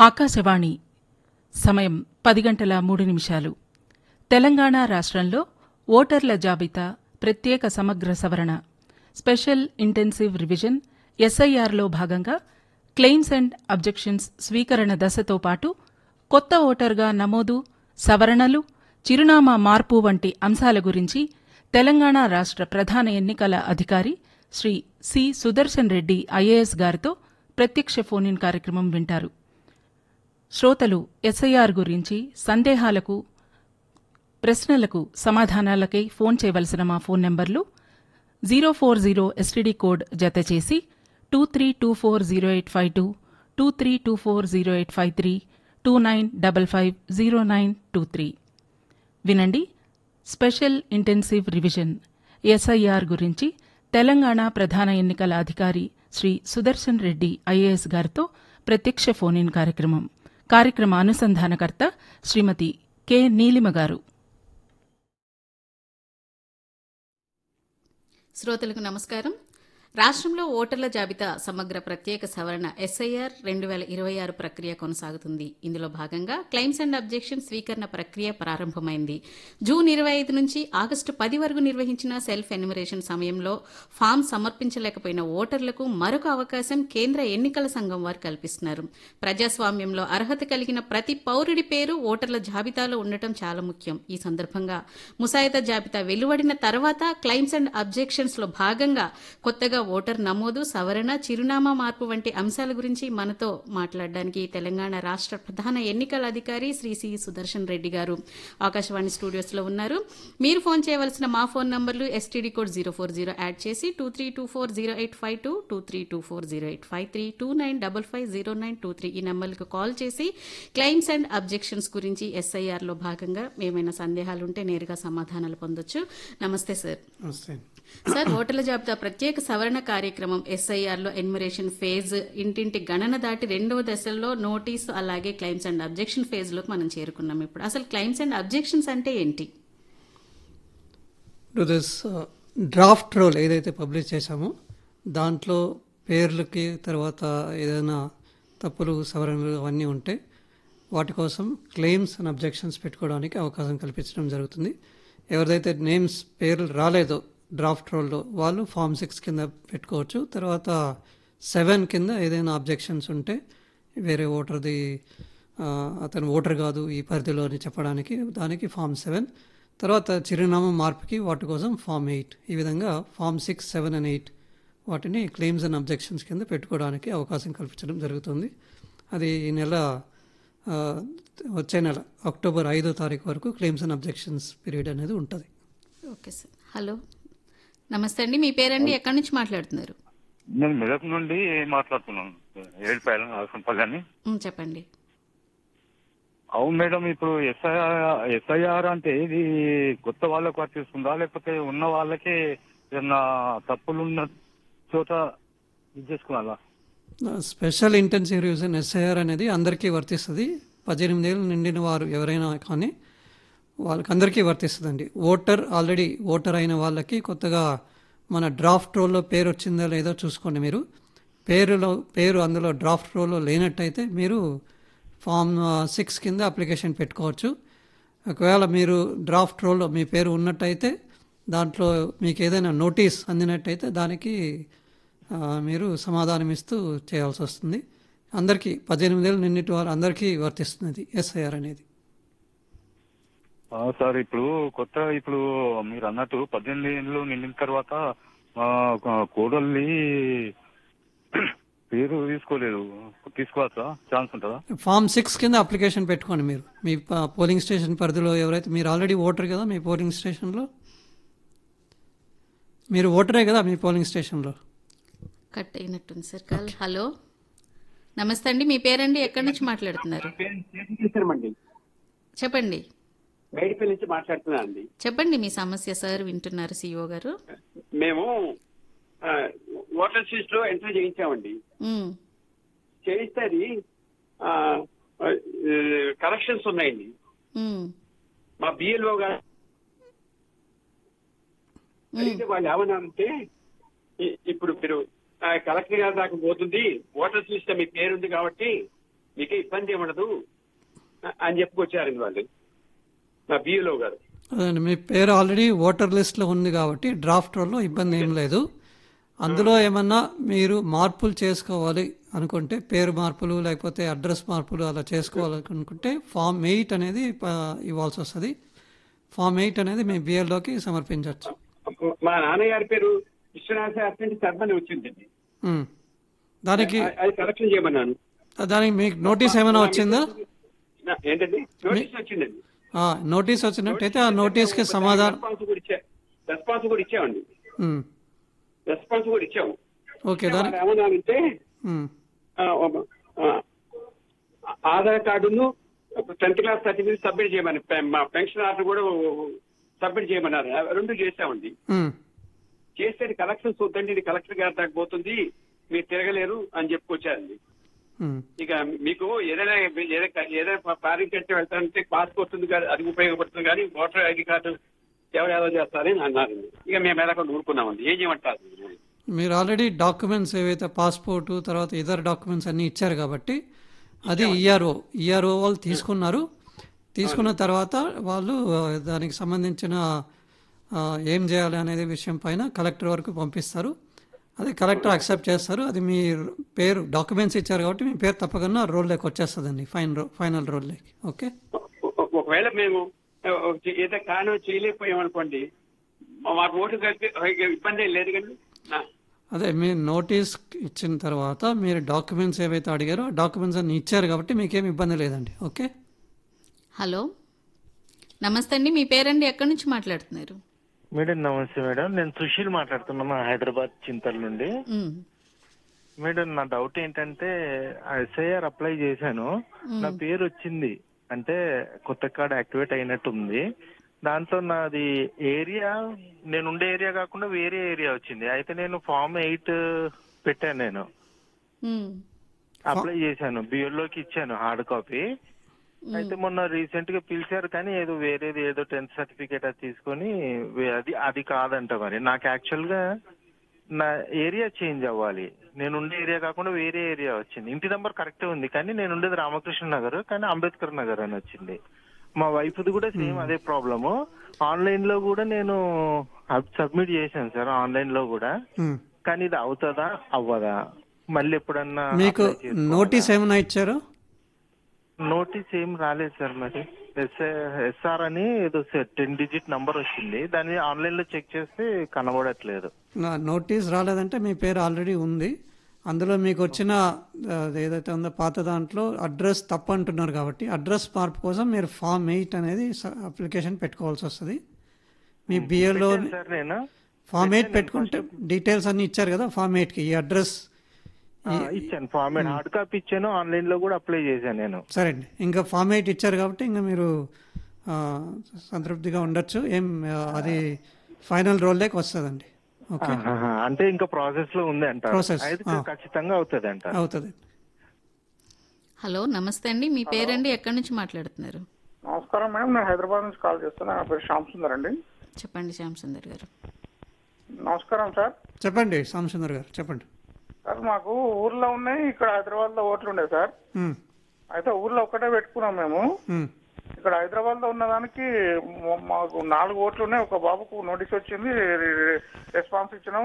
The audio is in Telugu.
ఆకాశవాణి సమయం పది గంటల మూడు నిమిషాలు తెలంగాణ రాష్ట్రంలో ఓటర్ల జాబితా ప్రత్యేక సమగ్ర సవరణ స్పెషల్ ఇంటెన్సివ్ రివిజన్ ఎస్ఐఆర్లో భాగంగా క్లెయిమ్స్ అండ్ అబ్జెక్షన్స్ స్వీకరణ దశతో పాటు కొత్త ఓటర్గా నమోదు సవరణలు చిరునామా మార్పు వంటి అంశాల గురించి తెలంగాణ రాష్ట్ర ప్రధాన ఎన్నికల అధికారి శ్రీ సి సుదర్శన్ రెడ్డి ఐఏఎస్ గారితో ప్రత్యక్ష ఫోన్ ఇన్ కార్యక్రమం వింటారు శ్రోతలు ఎస్ఐఆర్ గురించి సందేహాలకు ప్రశ్నలకు సమాధానాలకై ఫోన్ చేయవలసిన మా ఫోన్ నంబర్లు zero four zero STD code జతచేసి two three two four zero eight five two two three two four zero eight five three two nine double five zero nine two three వినండి స్పెషల్ ఇంటెన్సివ్ రివిజన్ ఎస్ఐఆర్ గురించి తెలంగాణ ప్రధాన ఎన్నికల అధికారి శ్రీ సుదర్శన్ రెడ్డి ఐఏఎస్ గారితో ప్రత్యక్ష ఫోన్ ఇన్ కార్యక్రమం కార్యక్రమ అనుసంధానకర్త శ్రీమతి కె నీలిమ గారు శ్రోతలకు నమస్కారం రాష్ట్రంలో ఓటర్ల జాబితా సమగ్ర ప్రత్యేక సవరణ ఎస్ఐఆర్ రెండు వేల ఇరవై ఆరు ప్రక్రియ కొనసాగుతుంది ఇందులో భాగంగా క్లెయిమ్స్ అండ్ అబ్జెక్షన్ స్వీకరణ ప్రక్రియ ప్రారంభమైంది జూన్ ఇరవై ఐదు నుంచి ఆగస్టు పది వరకు నిర్వహించిన సెల్ఫ్ ఎన్యుమరేషన్ సమయంలో ఫామ్ సమర్పించలేకపోయిన ఓటర్లకు మరొక అవకాశం కేంద్ర ఎన్నికల సంఘం వారు కల్పిస్తున్నారు ప్రజాస్వామ్యంలో అర్హత కలిగిన ప్రతి పౌరుడి పేరు ఓటర్ల జాబితాలో ఉండటం చాలా ముఖ్యం ఈ సందర్భంగా ముసాయిదా జాబితా వెలువడిన తర్వాత క్లెయిమ్స్ అండ్ అబ్జెక్షన్స్ లో భాగంగా కొత్తగా ఓటర్ నమోదు సవరణ చిరునామా మార్పు వంటి అంశాల గురించి మనతో మాట్లాడడానికి తెలంగాణ రాష్ట్ర ప్రధాన ఎన్నికల అధికారి శ్రీ సి సుదర్శన్ రెడ్డి గారు ఆకాశవాణి స్టూడియోస్ లో ఉన్నారు మీరు ఫోన్ చేయవలసిన మా ఫోన్ నంబర్లు STD code zero four zero add చేసి two three two four zero eight five two two three two four zero eight five three two nine double five zero nine two three ఈ నంబర్లకు కాల్ చేసి క్లెయిమ్స్ అండ్ అబ్జెక్షన్స్ గురించి ఎస్ఐఆర్ లో భాగంగా ఏమైనా సందేహాలు ఉంటే నేరుగా సమాధానాలు పొందొచ్చు నమస్తే సార్ నమస్తే సార్ ఓటర్ల జాబితా ప్రత్యేక సవరణ కార్యక్రమం ఎస్ఐఆర్ లో ఎన్యుమరేషన్ ఫేజ్ ఇంటింటి గణన దాటి రెండవ దశలో నోటీస్ అలాగే క్లైమ్స్ అండ్ అబ్జెక్షన్ ఫేజ్ లోకి మనం చేరుకున్నాం ఇప్పుడు అసలు క్లైమ్స్ అండ్ అబ్జెక్షన్స్ అంటే ఏంటి టు దిస్ డ్రాఫ్ట్ రోల్ ఏదైతే పబ్లిష్ చేశామో దాంట్లో పేర్లకి తర్వాత ఏదైనా తప్పులు సవరణలు అవన్నీ ఉంటే వాటి కోసం క్లెయిమ్స్ అండ్ అబ్జెక్షన్స్ పెట్టుకోవడానికి అవకాశం కల్పించడం జరుగుతుంది ఎవరిదైతే నేమ్స్ పేర్లు రాలేదో డ్రాఫ్ట్ రోల్లో వాళ్ళు ఫామ్ సిక్స్ కింద పెట్టుకోవచ్చు తర్వాత సెవెన్ కింద ఏదైనా అబ్జెక్షన్స్ ఉంటే వేరే ఓటర్ది ఆ, అతను ఓటర్ కాదు ఈ పరిధిలో అని చెప్పడానికి దానికి ఫామ్ సెవెన్ తర్వాత చిరునామా మార్పుకి వాటి కోసం ఫామ్ ఎయిట్ ఈ విధంగా form six seven and eight వాటిని క్లెయిమ్స్ అండ్ అబ్జెక్షన్స్ కింద పెట్టుకోవడానికి అవకాశం కల్పించడం జరుగుతుంది అది ఈ నెల ఆ, వచ్చే నెల అక్టోబర్ ఐదో తారీఖు వరకు క్లెయిమ్స్ అండ్ అబ్జెక్షన్స్ పీరియడ్ అనేది ఉంటుంది ఓకే సార్ హలో నమస్తే అండి మీ పేరండి ఎక్కడి నుంచి మాట్లాడుతున్నారు నేను మెదక్ నుండి మాట్లాడుతున్నాను ఏడుపాయలు ఆసంపల్లి అని ఉమ్, చెప్పండి అవును మేడం ఇప్పుడు ఎస్ఐఆర్ ఎస్ఐఆర్ అంటే ఇది కొత్త వాళ్ళకు వర్తిస్తుందా లేకపోతే ఉన్న వాళ్ళకే ఏదన్నా తప్పులు ఉన్న చోట ఇది చేసుకోవాలా స్పెషల్ ఇంటెన్సివ్ రివిజన్ ఎస్ఐఆర్ అనేది అందరికీ వర్తిస్తుంది పద్దెనిమిది ఏళ్ళు నిండిన వారు ఎవరైనా కానీ వాళ్ళకి అందరికీ వర్తిస్తుందండి ఓటర్ ఆల్రెడీ ఓటర్ అయిన వాళ్ళకి కొత్తగా మన డ్రాఫ్ట్ రోల్లో పేరు వచ్చిందో లేదో చూసుకోండి మీరు పేరులో పేరు అందులో డ్రాఫ్ట్ రోల్లో లేనట్టయితే మీరు ఫామ్ సిక్స్ కింద అప్లికేషన్ పెట్టుకోవచ్చు ఒకవేళ మీరు డ్రాఫ్ట్ రోల్లో మీ పేరు ఉన్నట్టయితే దాంట్లో మీకు ఏదైనా నోటీస్ అందినట్టయితే దానికి ఆ, మీరు సమాధానం ఇస్తూ చేయాల్సి వస్తుంది అందరికీ పద్దెనిమిదేళ్ళు నిన్నటి వారు అందరికీ వర్తిస్తుంది ఎస్ఐఆర్ అనేది ఆ, సార్ ఇప్పుడు కొత్త ఇప్పుడు మీరు అన్నట్టు పద్దెనిమిది ఏళ్ళు నిండిన తర్వాత ఆ, ఒక కోడల్ని పేరు తీసుకోలేదు తీసుకోవచ్చా ఛాన్స్ ఉంటుందా ఫామ్ సిక్స్ కింద అప్లికేషన్ పెట్టుకోండి మీరు మీ ప- పోలింగ్ స్టేషన్ పరిధిలో ఎవరైతే మీరు ఆల్రెడీ ఓటర్ కదా మీ పోలింగ్ స్టేషన్లో మీరు ఓటరే కదా మీ పోలింగ్ స్టేషన్లో కట్ అయినట్టుంది సార్ కాల్ హలో నమస్తే అండి మీ పేరండి ఎక్కడి నుంచి మాట్లాడుతున్నారు చేశామండి చెప్పండి బయటపల్లి నుంచి మాట్లాడుతున్నాను అండి చెప్పండి మీ సమస్య సార్ వింటున్నారు సిఇఓ గారు మేము ఆ, ఓటర్ లిస్ట్ లో ఎంట్రీ చేయించామండి ఉమ్, చేయిస్తే అది కరెక్షన్స్ ఉన్నాయండి ఉమ్, మా బిఎల్ఓ గారు అడిగితే వాళ్ళు ఏమన్నారంటే ఇ- ఇప్పుడు మీరు కలెక్టర్ గారి దాకా పోతుంది ఓటర్స్ లిస్ట్ మీ పేరుంది కాబట్టి మీకే ఇబ్బంది ఏముండదు అ- అని చెప్పుకొచ్చారండి వాళ్ళు మా బిఏలో గారు అదండి మీ పేరు ఆల్రెడీ ఓటర్ లిస్ట్లో ఉంది కాబట్టి డ్రాఫ్ట్ రోల్లో ఇబ్బంది ఏం లేదు అందులో ఏమన్నా మీరు మార్పులు చేసుకోవాలి అనుకుంటే పేరు మార్పులు లేకపోతే అడ్రస్ మార్పులు అలా చేసుకోవాలనుకుంటే ఫామ్ ఎయిట్ అనేది ఆ, ఇవ్వాల్సి వస్తుంది ఫామ్ ఎయిట్ అనేది మీ బిఎల్లోకి సమర్పించవచ్చు మా నాన్నగారి పేరు విశ్వనాథ శాస్త్రి శర్మని వచ్చిందండి ఉమ్. దానికి అ- అది కరెక్షన్ చేయమన్నాను దానికి మీకు నోటీస్ ఏమైనా వచ్చిందా నా- ఏంటండి నోటీస్ వచ్చిందండి ఆ, నోటీస్ వచ్చినట్టయితే ఆ నోటీస్కి సమాధానం రెస్పాన్స్ కూడా ఇచ్చా రెస్పాన్స్ కూడా ఇచ్చామండి ఉమ్. రెస్పాన్స్ కూడా ఇచ్చాము ఓకే దానికి వాళ్ళు ఏమన్నారంటే ఉమ్. ఆ, ఆ, ఆధార్ కార్డును టెన్త్ క్లాస్ సర్టిఫికేట్ సబ్మిట్ చేయమని పె- మా పెన్షన్ ఆర్డర్ కూడా సబ్మిట్ చేయమన్నారు అవి రెండు చేసామండి ఉమ్. చేస్తే కలెక్షన్ చూద్దండి ఇది కలెక్టర్ గారి దాకా పోతుంది మీరు తిరగలేరు అని చెప్పుకొచ్చారండి ఉమ్. ఇక మీకు ఏదైనా ఏదైనా ఏదైనా ఫారిన్ కంట్రీ వెళ్తారంటే పాస్పోర్ట్ ఉంది కానీ అది ఉపయోగపడుతుంది కానీ ఓటర్ ఐడి కార్డు ఎవరు ఏదో చేస్తారని అన్నారండి ఇక మేము ఎలాగో ఊరుకున్నామండి ఏం చేయమంటారు మీరు ఆల్రెడీ డాక్యుమెంట్స్ ఏవైతే పాస్పోర్టు తర్వాత ఇతర డాక్యుమెంట్స్ అన్నీ ఇచ్చారు కాబట్టి అది ఈఆర్ఓ ఈఆర్ఓ వాళ్ళు తీసుకున్నారు తీసుకున్న తర్వాత వాళ్ళు ఆ, దానికి సంబంధించిన ఆ, ఏం చేయాలి అనేది విషయం పైన కలెక్టర్ వరకు పంపిస్తారు అది కలెక్టర్ అక్సెప్ట్ చేస్తారు అది మీ పేరు డాక్యుమెంట్స్ ఇచ్చారు కాబట్టి మీ పేరు తప్పకుండా రోల్లోకి వచ్చేస్తుందండి ఫైన్ రో ఫైనల్ రోల్లోకి ఓకే ఒక- ఒకవేళ మేము ఆ, ఏదో కారణం చేయలేకపోయామనుకోండి మాకు ఓటు కలిపి ఇబ్బంది ఏం లేదు కానీ నా- అదే మీరు నోటీస్ ఇచ్చిన తర్వాత మీరు డాక్యుమెంట్స్ ఏవైతే అడిగారో ఆ డాక్యుమెంట్స్ అన్ని ఇచ్చారు కాబట్టి మీకేం ఇబ్బంది లేదండి ఓకే హలో నమస్తే అండి మీ పేరండి ఎక్కడి నుంచి మాట్లాడుతున్నారు మేడం నమస్తే మేడం నేను సుశీల్ మాట్లాడుతున్నాను హైదరాబాద్ చింతల నుండి ఉమ్, మేడం నా డౌట్ ఏంటంటే ఎస్ఐఆర్ అప్లై చేశాను నా పేరు వచ్చింది అంటే కొత్త కార్డ్ యాక్టివేట్ అయినట్టు ఉంది దాంట్లో నాది ఏరియా నేను ఉండే ఏరియా కాకుండా వేరే ఏరియా వచ్చింది అయితే నేను ఫామ్ ఎయిట్ పెట్టాను నేను ఉమ్, అప్లై చేశాను బిఎల్లోకి ఇచ్చాను హార్డ్ కాపీ అయితే మొన్న రీసెంట్ గా పిలిచారు కానీ ఏదో వేరేది ఏదో టెన్త్ సర్టిఫికేట్ అది తీసుకొని వే- అది అది కాదంట మరి నాకు యాక్చువల్ గా నా ఏరియా చేంజ్ అవ్వాలి నేను ఉండే ఏరియా కాకుండా వేరే ఏరియా వచ్చింది ఇంటి నెంబర్ కరెక్టే ఉంది కానీ నేను ఉండేది రామకృష్ణ నగర్ కానీ అంబేద్కర్ నగర్ అని వచ్చింది మా వైఫ్ది కూడా సేమ్ అదే ప్రాబ్లము ఆన్లైన్ లో కూడా నేను సబ్మిట్ చేశాను సార్ ఆన్లైన్ లో కూడా ఉమ్. కానీ ఇది అవుతుందా అవ్వదా మళ్ళీ ఎప్పుడన్నా మీకు apply చేసుకోవాలా? నోటీస్ ఏమైనా ఇచ్చారు నోటీస్ ఏం రాలేదు సార్ మరి ఎస్ఆర్ అని ఏదో టెన్ డిజిట్ నంబర్ వచ్చింది దాన్ని ఆన్లైన్ లో చెక్ చేస్తే కనబడట్లేదు నా నోటీస్ రాలేదంటే మీ పేరు ఆల్రెడీ ఉంది అందులో మీకు వచ్చిన ఆ, ఏదైతే ఉందో పాత దాంట్లో అడ్రస్ తప్పు అంటున్నారు కాబట్టి అడ్రస్ మార్పు కోసం మీరు ఫామ్ ఎయిట్ అనేది అప్లికేషన్ పెట్టుకోవాల్సి వస్తుంది మీ బిఏలో సార్ నేను ఫామ్ ఎయిట్ పెట్టుకుంటే డీటెయిల్స్ అన్ని ఇచ్చారు కదా ఫామ్ ఎయిట్కి ఈ అడ్రస్ ఆ, ఇచ్చాను ఫార్మేట్ హార్డ్ కాపీ ఇచ్చాను ఆన్లైన్ లో కూడా అప్లై చేశాను నేను సరే అండి ఇంకా ఫామ్ ఎయిట్ ఇచ్చారు కాబట్టి ఇంకా మీరు ఆ, సంతృప్తిగా ఉండొచ్చు ఏం ఆ, అది ఫైనల్ రోల్లోకి వస్తుందండి ఓకే ఆహాహా. అంటే ఇంకా ప్రాసెస్ లో ఉంది అంటారు Process, అయితే ఆ. ఖచ్చితంగా అవుతుంది అంటారు అవుతుంది హలో నమస్తే అండి మీ పేరండి ఎక్కడి నుంచి మాట్లాడుతున్నారు నమస్కారం మేడం నేను హైదరాబాద్ నుంచి కాల్ చేస్తున్నా నా పేరు శ్యామ్ సుందర్ అండి చెప్పండి శ్యామ్ సుందర్ గారు నమస్కారం సార్ చెప్పండి సాంసుందర్ గారు చెప్పండి సార్ మాకు ఊర్లో ఉన్నాయి ఇక్కడ హైదరాబాద్ లో ఓట్లు ఉండే సార్ ఉమ్, అయితే ఊర్లో ఒక్కటే పెట్టుకున్నాం మేము ఉమ్, ఇక్కడ హైదరాబాద్ లో ఉన్నదానికి మ- మాకు నాలుగు ఓట్లు ఉన్నాయి ఒక బాబుకు నోటీస్ వచ్చింది రెస్పాన్స్ ఇచ్చినాం